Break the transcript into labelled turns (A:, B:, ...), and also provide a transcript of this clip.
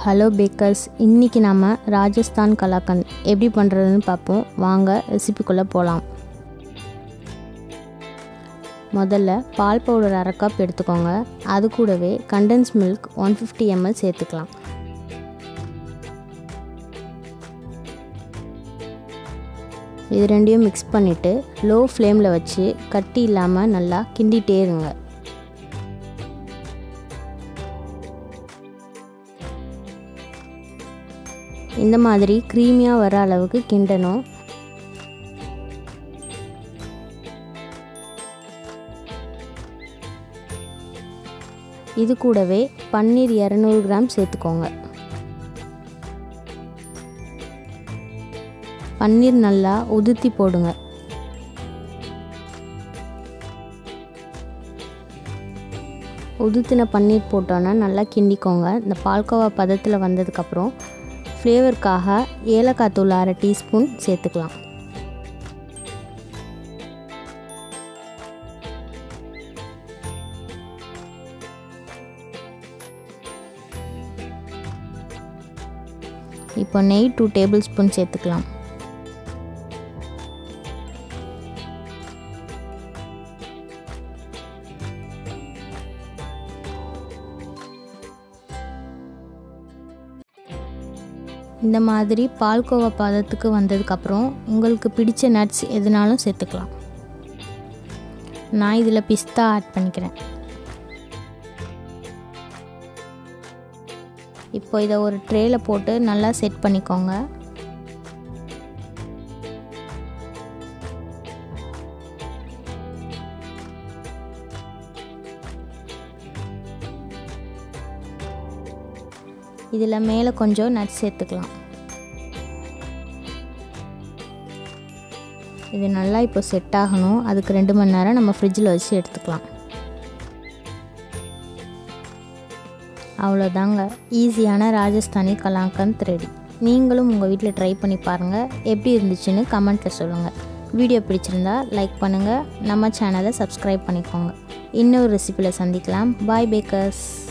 A: hello bakers இன்றைக்கி நாம் ராஜஸ்தான் கலாக்கந்த் எப்படி பண்ணுறதுன்னு பார்ப்போம் வாங்க ரெசிபிக்குள்ளே போகலாம் முதல்ல பால் பவுடர் அரை கப் எடுத்துக்கோங்க அது கூடவே condense milk one fifty ML சேர்த்துக்கலாம் இது ரெண்டையும் மிக்ஸ் பண்ணிவிட்டு லோ ஃப்ளேமில் வச்சு கட்டி இல்லாமல் நல்லா கிண்டிகிட்டே இருங்க இந்த மாதிரி க்ரீமியாக வர அளவுக்கு கிண்டணும் இது கூடவே பன்னீர் இரநூறு கிராம் சேர்த்துக்கோங்க பன்னீர் நல்லா உதுத்தி போடுங்க உதுத்தின பன்னீர் போட்டோன்னா நல்லா கிண்டிக்கோங்க இந்த பால்கோவா பதத்தில் வந்ததுக்கப்புறம் ஃப்ளேவருக்காக ஏலக்காய் தூள் அரை டீஸ்பூன் சேர்த்துக்கலாம் இப்போ நெய் டூ டேபிள் ஸ்பூன் சேர்த்துக்கலாம் இந்த மாதிரி பால்கோவா பதத்துக்கு வந்ததுக்கப்புறம் உங்களுக்கு பிடிச்ச நட்ஸ் எதுனாலும் சேர்த்துக்கலாம் நான் இதில் பிஸ்தா ஆட் பண்ணிக்கிறேன் இப்போ இதை ஒரு ட்ரேயில் போட்டு நல்லா செட் பண்ணிக்கோங்க இதில் மேலே கொஞ்சம் நட்ஸ் சேர்த்துக்கலாம் இது நல்லா இப்போ செட் ஆகணும் அதுக்கு ரெண்டு மணி நேரம் நம்ம ஃப்ரிட்ஜில் வச்சு எடுத்துக்கலாம் அவ்வளோதாங்க ஈஸியான ராஜஸ்தானி கலாக்கந்த் ரெடி நீங்களும் உங்கள் வீட்டில் ட்ரை பண்ணி பாருங்கள் எப்படி இருந்துச்சுன்னு கமெண்ட்டில் சொல்லுங்கள் வீடியோ பிடிச்சிருந்தா லைக் பண்ணுங்கள் நம்ம சேனலை சப்ஸ்கிரைப் பண்ணிக்கோங்க இன்னொரு ரெசிப்பியில் சந்திக்கலாம் பாய் பேக்கர்ஸ்